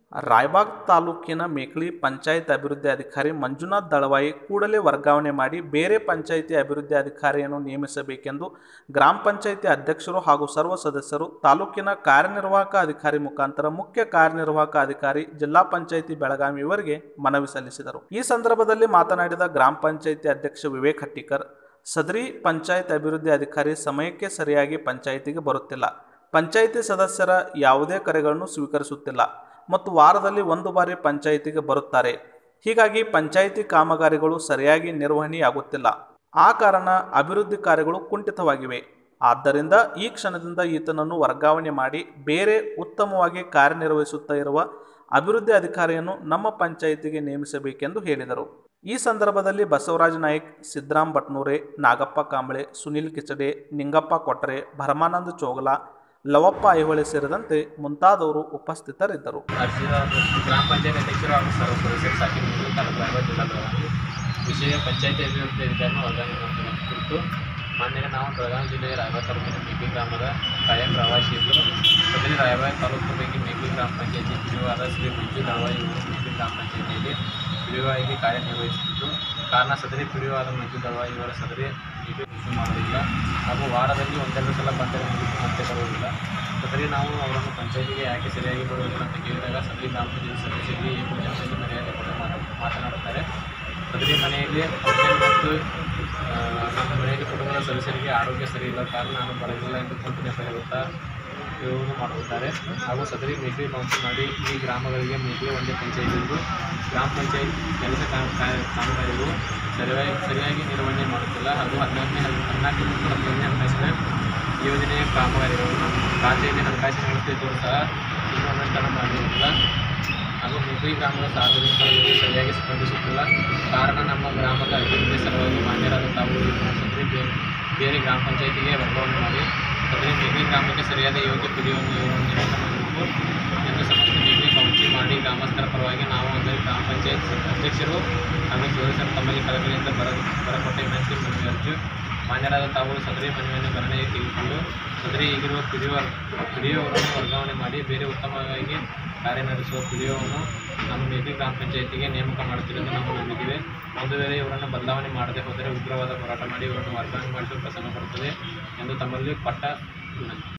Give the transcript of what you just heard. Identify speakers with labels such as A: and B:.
A: ರಾಯಬಾಗ್ ತಾಲೂಕಿನ ಮೇಕಳಿ ಪಂಚಾಯತ್ ಅಭಿವೃದ್ಧಿ ಅಧಿಕಾರಿ ಮಂಜುನಾಥ್ ದಳವಾಯಿ ಕೂಡಲೇ ವರ್ಗಾವಣೆ ಮಾಡಿ ಬೇರೆ ಪಂಚಾಯಿತಿ ಅಭಿವೃದ್ಧಿ ಅಧಿಕಾರಿಯನ್ನು ನೇಮಿಸಬೇಕೆಂದು ಗ್ರಾಮ ಪಂಚಾಯಿತಿ ಅಧ್ಯಕ್ಷರು ಹಾಗೂ ಸರ್ವ ಸದಸ್ಯರು ತಾಲೂಕಿನ ಕಾರ್ಯನಿರ್ವಾಹಕ ಅಧಿಕಾರಿ ಮುಖಾಂತರ ಮುಖ್ಯ ಕಾರ್ಯನಿರ್ವಾಹಕ ಅಧಿಕಾರಿ ಜಿಲ್ಲಾ ಪಂಚಾಯಿತಿ ಬೆಳಗಾವಿ ಇವರಿಗೆ ಮನವಿ ಸಲ್ಲಿಸಿದರು ಈ ಸಂದರ್ಭದಲ್ಲಿ ಮಾತನಾಡಿದ ಗ್ರಾಮ ಪಂಚಾಯಿತಿ ಅಧ್ಯಕ್ಷ ವಿವೇಕ್ ಹಟ್ಟಿಕರ್ ಸದರಿ ಪಂಚಾಯತ್ ಅಭಿವೃದ್ಧಿ ಅಧಿಕಾರಿ ಸಮಯಕ್ಕೆ ಸರಿಯಾಗಿ ಪಂಚಾಯಿತಿಗೆ ಬರುತ್ತಿಲ್ಲ ಪಂಚಾಯಿತಿ ಸದಸ್ಯರ ಯಾವುದೇ ಕರೆಗಳನ್ನು ಸ್ವೀಕರಿಸುತ್ತಿಲ್ಲ ಮತ್ತು ವಾರದಲ್ಲಿ ಒಂದು ಬಾರಿ ಪಂಚಾಯಿತಿಗೆ ಬರುತ್ತಾರೆ ಹೀಗಾಗಿ ಪಂಚಾಯಿತಿ ಕಾಮಗಾರಿಗಳು ಸರಿಯಾಗಿ ನಿರ್ವಹಣೆಯಾಗುತ್ತಿಲ್ಲ ಆ ಕಾರಣ ಅಭಿವೃದ್ಧಿ ಕಾರ್ಯಗಳು ಕುಂಠಿತವಾಗಿವೆ ಆದ್ದರಿಂದ ಈ ಕ್ಷಣದಿಂದ ಈತನನ್ನು ವರ್ಗಾವಣೆ ಮಾಡಿ ಬೇರೆ ಉತ್ತಮವಾಗಿ ಕಾರ್ಯನಿರ್ವಹಿಸುತ್ತಾ ಇರುವ ಅಭಿವೃದ್ಧಿ ಅಧಿಕಾರಿಯನ್ನು ನಮ್ಮ ಪಂಚಾಯಿತಿಗೆ ನೇಮಿಸಬೇಕೆಂದು ಹೇಳಿದರು ಈ ಸಂದರ್ಭದಲ್ಲಿ ಬಸವರಾಜ ನಾಯ್ಕ್ ಸಿದ್ದರಾಮ್ ಭಟ್ನೂರೆ ನಾಗಪ್ಪ ಕಾಂಬಳೆ ಸುನಿಲ್ ಕಿಚಡೆ ನಿಂಗಪ್ಪ ಕೊಟ್ರೆ ಭರಮಾನಂದ ಚೋಗಲ ಲವಪ್ಪ ಐಹೊಳೆ ಸೇರಿದಂತೆ ಮುಂತಾದವರು ಉಪಸ್ಥಿತರಿದ್ದರು
B: ಅರ್ಜಿದ ಗ್ರಾಮ ಪಂಚಾಯತ್ ಅಧ್ಯಕ್ಷರು ಹಾಗೂ ಸರ್ವ ಸದಸ್ಯರು ಸಾಕಿ ನೀಡಲು ತಾಲೂಕು ರಾಯಬಾಗ ಜಿಲ್ಲಾ ಬೆಳಗಾವಿ ವಿಷಯ ಪಂಚಾಯತಿ ಅಭಿವೃದ್ಧಿ ಅಧಿಕಾರಿಯನ್ನು ವರ್ಗಾವಣೆ ಮಾಡುವ ಕುರಿತು ಮಾನ್ಯ ನಾವು ಬೆಳಗಾವಿ ಜಿಲ್ಲೆಯ ರಾಯಬಾಗ ತಾಲೂಕಿನ ಮೇಗ್ಲಿ ಗ್ರಾಮದ ಕಾಯಂ ಪ್ರವಾಸಿ ಇದ್ದು ಸದರಿ ರಾಯಬಾಗ ತಾಲೂಕು ಪೈಕಿ ಮೇಗ್ಲಿ ಗ್ರಾಮ ಪಂಚಾಯತಿ ಪಿಡಿಒ ಶ್ರೀ ಮಂಜು ದಳವಾಯಿ ಇವರು ಮೇಗ್ಲಿ ಗ್ರಾಮ ಪಂಚಾಯತಿಯಲ್ಲಿ ಪಿಡಿಒ ಆಗಿ ಕಾರ್ಯನಿರ್ವಹಿಸುತ್ತಿದ್ದು ಕಾರಣ ಸದರಿ ಪಿಡಿಒ ಆದ ಮಂಜು ದಳವಾಯಿ ಇವರ ಸದರಿ ಇದು ರಿಸೀವ್ ಮಾಡುವುದಿಲ್ಲ ಹಾಗೂ ವಾರದಲ್ಲಿ ಒಂದೆರಡು ಸಲ ಬಂದರೆ ಮುಗಿದು ಮತ್ತೆ ಬರುವುದಿಲ್ಲ ಸದರಿ ನಾವು ಅವರನ್ನು ಪಂಚಾಯತಿಗೆ ಯಾಕೆ ಸರಿಯಾಗಿ ಬರುವುದಿಲ್ಲ ಅಂತ ಕೇಳಿದಾಗ ಸದರಿ ಗ್ರಾಮ ಪಂಚಾಯತ್ ಸದಸ್ಯರಿಗೆ ಈ ಜನತೆಗೆ ಮರ್ಯಾದೆ ಕೊಟ್ಟು ಮಾತ- ಮಾತನಾಡುತ್ತಾರೆ ಸದರಿ ಮನೆಯಲ್ಲಿ ಫಂಕ್ಷನ್ ಮತ್ತು ಆ, ನಮ್ಮ ಮನೆಯಲ್ಲಿ ಕುಟುಂಬದ ಸದಸ್ಯರಿಗೆ ಆರೋಗ್ಯ ಸರಿ ಇಲ್ಲ ಕಾರಣ ನಾನು ಬರಲಿಲ್ಲ ಎಂದು ಕುಂಟು ನೆಪ ಹೇಳುತ್ತಾ ಇವರು ಮಾಡುತ್ತಾರೆ ಹಾಗೂ ಸದರಿ ಮೇಗ್ಲಿ ಕೌನ್ಸಿಲ್ ಮಾಡಿ ಈ ಗ್ರಾಮಗಳಿಗೆ ಮೇಗ್ಲಿ ಒಂದೇ ಪಂಚಾಯತ್ ಇದ್ದು ಗ್ರಾಮ ಪಂಚಾಯತ್ ಕೆಲಸ ಕಾ- ಕಾ- ಕಾಮಗಾರಿಗಳು ಸರಿಯಾಗಿ ಸರಿಯಾಗಿ ನಿರ್ವಹಣೆ ಮಾಡುತ್ತಿಲ್ಲ ಹಾಗೂ ಹದಿನಾಲ್ಕನೇ ಹದಿನಾಲ್ಕು ಮತ್ತು ಹದಿನೈದನೇ ಹಣಕಾಸಿನ ಯೋಜನೆಯ ಕಾಮಗಾರಿಗಳನ್ನು ಖಾತೆಯಲ್ಲಿ ಹಣಕಾಸಿನ ವ್ಯವಸ್ಥೆ ಇದ್ದರೂ ಸಹ ಇನ್ನೂ ಅನುಷ್ಠಾನ ಮಾಡಿರುವುದಿಲ್ಲ ಹಾಗೂ ಮೇಗ್ಲಿ ಗ್ರಾಮದ ಸಾರ್ವಜನಿಕರ ಜೊತೆ ಸರಿಯಾಗಿ ಸ್ಪಂದಿಸುತ್ತಿಲ್ಲ ಕಾರಣ ನಮ್ಮ ಗ್ರಾಮದ ಅಭಿವೃದ್ಧಿ ಸಲುವಾಗಿ ಮಾನ್ಯರಾದ ತಾವು ಇದನ್ನು ಸದರಿ ಬೇ- ಬೇರೆ ಗ್ರಾಮ ಪಂಚಾಯತಿಗೆ ವರ್ಗಾವಣೆ ಮಾಡಿ ಸದರಿ ಮೇಗ್ಲಿ ಗ್ರಾಮಕ್ಕೆ ಸರಿಯಾದ ಯೋಗ್ಯ ಪಿಡಿಯನ್ನು ಇವರನ್ನು ನೇಮಕ ಮಾಡಬೇಕು ಎಂದು ಸಮಸ್ತ ಮೇಗ್ಲಿ ಕೌನ್ಸಿಲ್ ಮಾಡಿ ಗ್ರಾಮಸ್ಥರ ಪರವಾಗಿ ನಾವು ಅಂದರೆ ಗ್ರಾಮ ಪಂಚಾಯತ್ ಅಧ್ಯಕ್ಷರು ಹಾಗೂ ಸದಸ್ಯರು ತಮ್ಮಲ್ಲಿ ಕಳಕಳಿಯಿಂದ ಬರ ಬರಕೊಟ್ಟ ವಿನಂತಿ ಮನವಿ ಅರ್ಜಿ ಮಾನ್ಯರಾದ ತಾವು ಸದರಿ ಮನವಿಯನ್ನು ಗಣನೆಗೆ ತೆಗೆದುಕೊಂಡು ಸದರಿ ಈಗಿರುವ ಪಿಡಿಒ ಪಿಡಿಒವನ್ನು ವರ್ಗಾವಣೆ ಮಾಡಿ ಬೇರೆ ಉತ್ತಮವಾಗಿ ಕಾರ್ಯನಿರ್ವಹಿಸುವ ಪಿಡಿಒವನ್ನು ನಮ್ಮ ಮೇಘಿ ಗ್ರಾಮ ಪಂಚಾಯತಿಗೆ ನೇಮಕ ಮಾಡುತ್ತಿರುವುದು ನಾವು ನಂಬಿದ್ದೇವೆ ಒಂದು ವೇಳೆ ಇವರನ್ನು ಬದಲಾವಣೆ ಮಾಡದೆ ಹೋದರೆ ಉಗ್ರವಾದ ಹೋರಾಟ ಮಾಡಿ ಇವರನ್ನು ವರ್ಗಾವಣೆ ಮಾಡಿಸಲು ಪ್ರಸನ್ನ ಬರುತ್ತದೆ ಎಂದು ತಮ್ಮಲ್ಲಿ ಪಟ್ಟ ವಿನಂತಿ